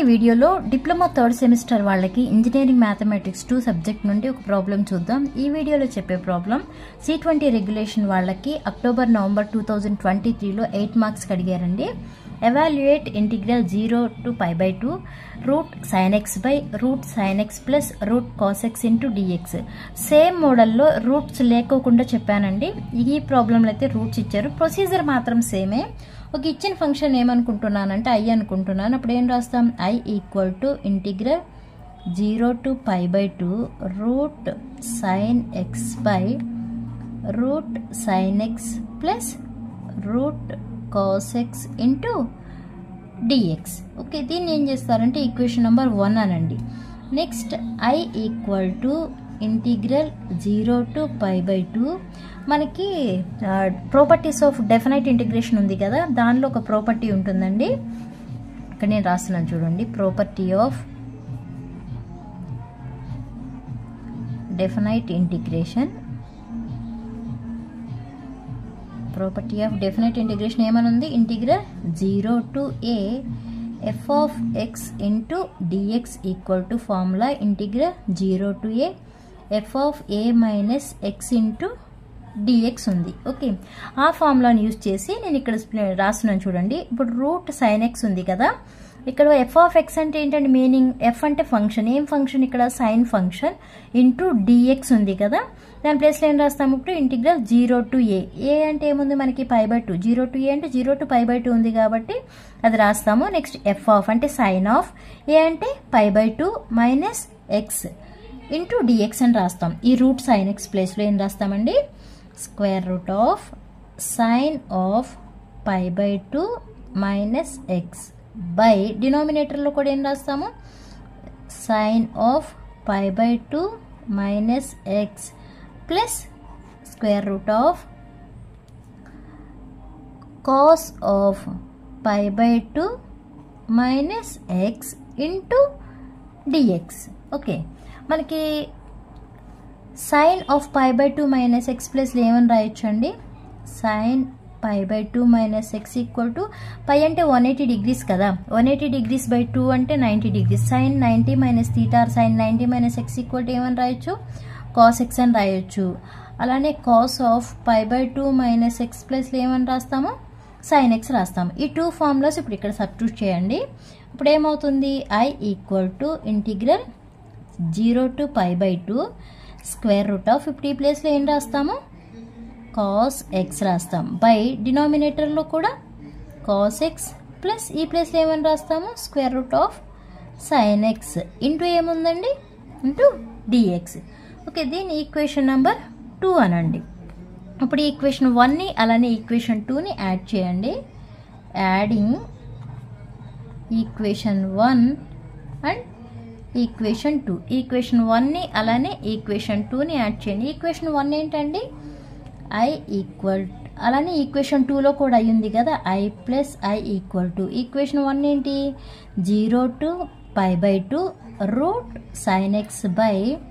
వీడియోలో diploma third semester వాళ్ళకి engineering mathematics two subject నుండి ఒక ప్రాబ్లం చూద్దాం ఈ వీడియోలో చెప్పే ప్రాబ్లం సి ట్వంటీ రెగ్యులేషన్ వాళ్ళకి October November two thousand twenty త్రీలో ఎయిట్ మార్క్స్కి అడిగారండి evaluate integral zero to pi by two root sine x by root sine x plus root cos x into dx same మోడల్లో roots లేకోకుండా చెప్పానండి ఈ ప్రాబ్లంలో అయితే రూట్స్ ఇచ్చారు ప్రొసీజర్ మాత్రం సేమే ఒక ఇచ్చిన ఫంక్షన్ ఏమనుకుంటున్నానంటే ఐ అనుకుంటున్నాను అప్పుడు ఏం రాస్తాం I equal to integral zero to pi by two root sine x by root sine x plus root cos x into dx okay దీన్ని ఏం చేస్తారంటే ఈక్వేషన్ నెంబర్ వన్ అనండి next I equal to integral zero to pi by two మనకి properties of definite integration ఉంది కదా దానిలో ఒక property ఉంటుందండి ఇక్కడ నేను రాస్తున్నాను చూడండి property of definite integration property of definite integration ఏమనుంది integral zero to a f of x into dx equal to formula integral zero to a f of a minus x into dx ఉంది okay ఆ ఫార్ములాని use చేసి నేను ఇక్కడ రాస్తున్నాను చూడండి ఇప్పుడు రూట్ సైన్ ఎక్స్ ఉంది కదా ఇక్కడ ఎఫ్ ఆఫ్ ఎక్స్ అంటే ఏంటంటే మీనింగ్ ఎఫ్ అంటే ఫంక్షన్ ఏం ఫంక్షన్ ఇక్కడ సైన్ ఫంక్షన్ ఇంటూ డిఎక్స్ ఉంది కదా దాని ప్లేస్లో ఏం రాస్తాము ఇప్పుడు integral zero to a a అంటే ఏముంది మనకి pi by two zero to a అంటే zero to pi by two ఉంది కాబట్టి అది రాస్తాము నెక్స్ట్ ఎఫ్ ఆఫ్ అంటే సైన్ ఆఫ్ ఏ అంటే pi by two minus x into dx అని రాస్తాం ఈ రూట్ సైన్ ఎక్స్ ప్లేస్లో ఏం రాస్తామండి square root of sine of pi by two minus x by డినామినేటర్లో కూడా ఏం రాస్తాము sine of pi by two minus x plus square root of cos of pi by two minus x into dx okay మనకి sine of pi by two minus x ప్లస్లో ఏమని రాయొచ్చండి sine pi by two minus x equal to pi అంటే one eighty degrees కదా one eighty degrees by two అంటే ninety degrees sign ninety minus theta sine ninety minus x equal to ఏమని రాయొచ్చు cos x అని రాయొచ్చు అలానే cos of pi by two minus x ప్లస్లో ఏమని రాస్తాము సైన్ ఎక్స్ రాస్తాము ఈ టూ ఫార్ములాస్ ఇప్పుడు ఇక్కడ సబ్స్టిట్యూట్ చేయండి ఇప్పుడు ఏమవుతుంది I equal to integral zero to pi by two square root of fifty ప్లేస్లో ఏం రాస్తాము కాస్ ఎక్స్ రాస్తాం బై డినామినేటర్లో కూడా కాస్ ఎక్స్ ప్లస్ ఈ ప్లేస్లో ఏమని రాస్తాము square root of sine x into ఏముందండి ఇంటూ డిఎక్స్ ఓకే దీని ఈక్వేషన్ నెంబర్ టూ అనండి ఇప్పుడు ఈక్వేషన్ వన్ని అలానే ఈక్వేషన్ టూని యాడ్ చేయండి adding equation one and equation two equation వన్ని అలానే ఈక్వేషన్ టూని యాడ్ చేయండి ఈక్వేషన్ వన్ ఏంటండి ఐ ఈక్వల్ అలానే ఈక్వేషన్ టూలో కూడా అయ్యింది కదా I plus I equal to equation one ఏంటి zero to pi by two root sine x by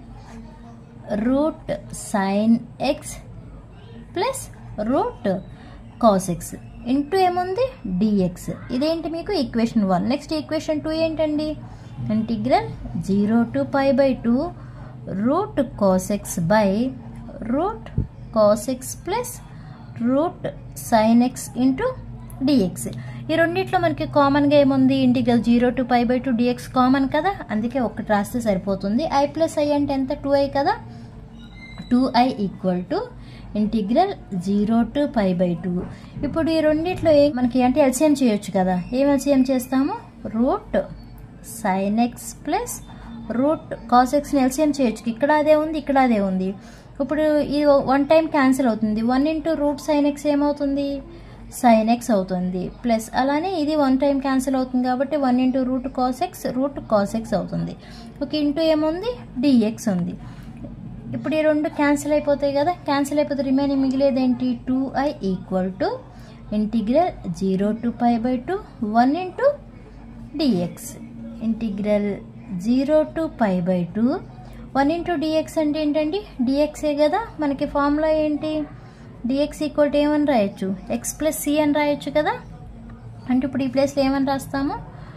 root sine x plus root cos x into ఏముంది డిఎక్స్ ఇదేంటి మీకు equation one next equation two ఏంటండి integral zero to pi by two root cos x by root cos x plus root sine x into dx ఈ రెండిట్లో మనకి కామన్గా ఏముంది integral zero to pi by two dx common కదా అందుకే ఒకటి రాస్తే సరిపోతుంది ఐ ప్లస్ ఐ అంటే ఎంత టూ ఐ కదా two I equal to integral zero to pi by two ఇప్పుడు ఈ రెండిట్లో మనకి అంటే ఎల్సిఎం చేయొచ్చు కదా ఏం ఎల్సిఎం చేస్తాము root sine x plus root cos ఎక్స్ని ఎల్సిఎం చేయొచ్చు ఇక్కడ అదే ఉంది ఇక్కడ అదే ఉంది ఇప్పుడు ఇది వన్ టైం క్యాన్సిల్ అవుతుంది one into root sine x ఏమవుతుంది సైన్ ఎక్స్ అవుతుంది ప్లస్ అలానే ఇది వన్ టైం క్యాన్సిల్ అవుతుంది కాబట్టి one into root cos x root cos x అవుతుంది ఒక ఇంటూ ఏముంది డిఎక్స్ ఉంది ఇప్పుడు ఈ రెండు క్యాన్సిల్ అయిపోతాయి కదా క్యాన్సిల్ అయిపోతే రిమైనింగ్ మిగిలేది ఏంటి two I equal to integral zero to pi by two one into dx integral zero to pi by two one into dx అంటే ఏంటండి డిఎక్సే కదా మనకి ఫార్ములా ఏంటి డిఎక్స్ ఈక్వల్ టు ఏమని రాయొచ్చు ఎక్స్ ప్లస్ సి అని రాయొచ్చు కదా అంటే ఇప్పుడు ఈ ప్లేస్లో ఏమని రాస్తాము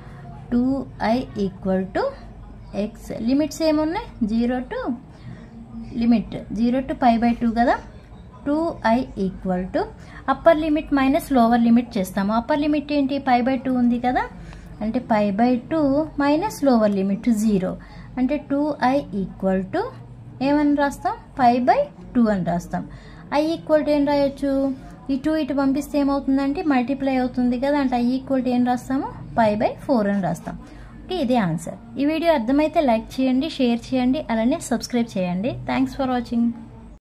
two I equal to x limits ఏమున్నాయి zero to limit zero to pi by two కదా two I equal to upper limit minus lower limit చేస్తాము అప్పర్ లిమిట్ ఏంటి పై బై టూ ఉంది కదా అంటే pi by two minus lower limit zero అంటే two I equal to ఏమని రాస్తాం పై by two అని రాస్తాం ఐ ఈక్వల్ టు ఏం రాయొచ్చు ఈ టూ ఇటు పంపిస్తే ఏమవుతుందంటే మల్టిప్లై అవుతుంది కదా అంటే ఐ ఈక్వల్ టు ఏం రాస్తాము పై బై ఫోర్ అని రాస్తాం ఓకే ఇదే ఆన్సర్ ఈ వీడియో అర్థమైతే లైక్ చేయండి షేర్ చేయండి అలానే సబ్స్క్రైబ్ చేయండి థ్యాంక్స్ ఫర్ వాచింగ్